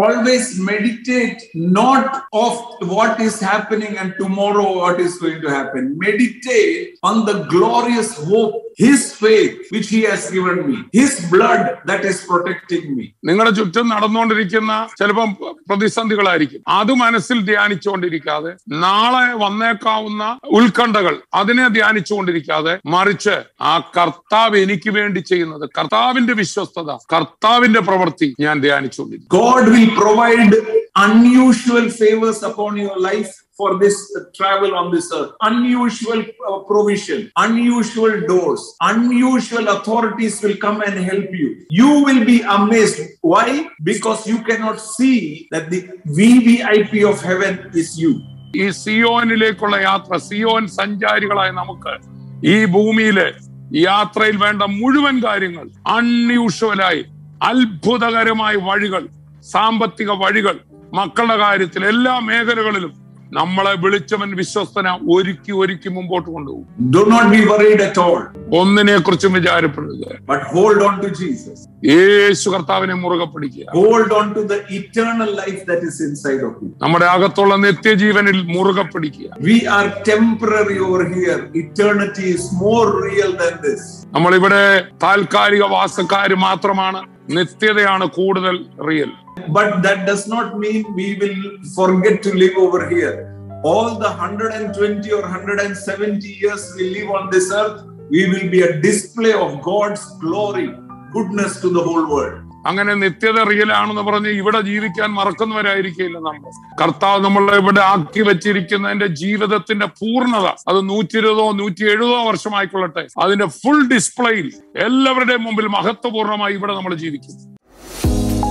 always meditate not of what is happening and tomorrow what is going to happen. Meditate on the glorious hope, His faith, which He has given me, His blood that is protecting me. നിങ്ങളുടെ ചുറ്റും നടന്നുകൊണ്ടിരിക്കുന്ന ചിലപ്പം പ്രതിസന്ധികളായിരിക്കും അത് മനസ്സിൽ ധ്യാനിച്ചുകൊണ്ടിരിക്കാതെ നാളെ വന്നേക്കാവുന്ന ഉത്കണ്ഠകൾ അതിനെ ധ്യാനിച്ചുകൊണ്ടിരിക്കാതെ മറിച്ച് ആ കർത്താവ് എനിക്ക് വേണ്ടി ചെയ്യുന്നത് കർത്താവിന്റെ വിശ്വസ്തത കർത്താവിന്റെ പ്രവൃത്തി ഞാൻ ധ്യാനിച്ചുകൊണ്ടിരിക്കും God will provide unusual favors upon your life for this uh, travel on this earth. Unusual uh, provision, unusual doors, unusual authorities will come and help you. You will be amazed. Why? Because you cannot see that the VVIP of heaven is you. ഈ സിയോനിലേക്കുള്ള യാത്ര സിയോൻ സഞ്ചാരികളായ നമുക്ക് ഈ ഭൂമിയിലെ യാത്രയിൽ വേണ്ട മുഴുവൻ കാര്യങ്ങൾ അൺയൂഷ്വലായി അത്ഭുതകരമായ വഴികൾ സാമ്പത്തിക വഴികൾ മക്കളുടെ കാര്യത്തിൽ എല്ലാ മേഖലകളിലും നമ്മളെ വിളിച്ചവൻ വിശ്വസ്തന ഒരുക്കി ഒരുക്കി മുമ്പോട്ട് കൊണ്ടുപോകും Do not be worried at all, ഒന്നിനെ കുറിച്ചും വിചാരപ്പെടരുത് but hold on to Jesus. യേശു കർത്താവിനെ മുറുകെ പിടിക്കുക Hold on to the eternal life that is inside of you. നമ്മുടെ അകത്തുള്ള നിത്യജീവനിൽ മുറുകെ പിടിക്കുക We are temporary over here. Eternity is more real than this. നമ്മളിവിടെ താൽക്കാലിക വാസക്കാര് മാത്രമാണ് നിത്യതയാണ് കൂടുതൽ real But that does not mean we will forget to live over here. All the 120 or 170 years we live on this earth, we will be a display of God's glory, goodness to the whole world. അങ്ങനെ നിത്യത real ആണെന്ന് പറഞ്ഞ് ഇവിടെ ജീവിക്കാൻ മറക്കുന്നവരായിരിക്കില്ല നമ്മൾ കർത്താവ് നമ്മളെ ഇവിടെ ആക്കി വെച്ചിരിക്കുന്നതിന്റെ ജീവിതത്തിന്റെ പൂർണ്ണത അത് നൂറ്റി ഇരുപതോ നൂറ്റി എഴുപതോ വർഷമായിക്കൊള്ളട്ടെ അതിന്റെ ഫുൾ ഡിസ്പ്ലേയിൽ എല്ലാവരുടെയും മുമ്പിൽ മഹത്വപൂർണ്ണമായി ഇവിടെ നമ്മൾ ജീവിക്കും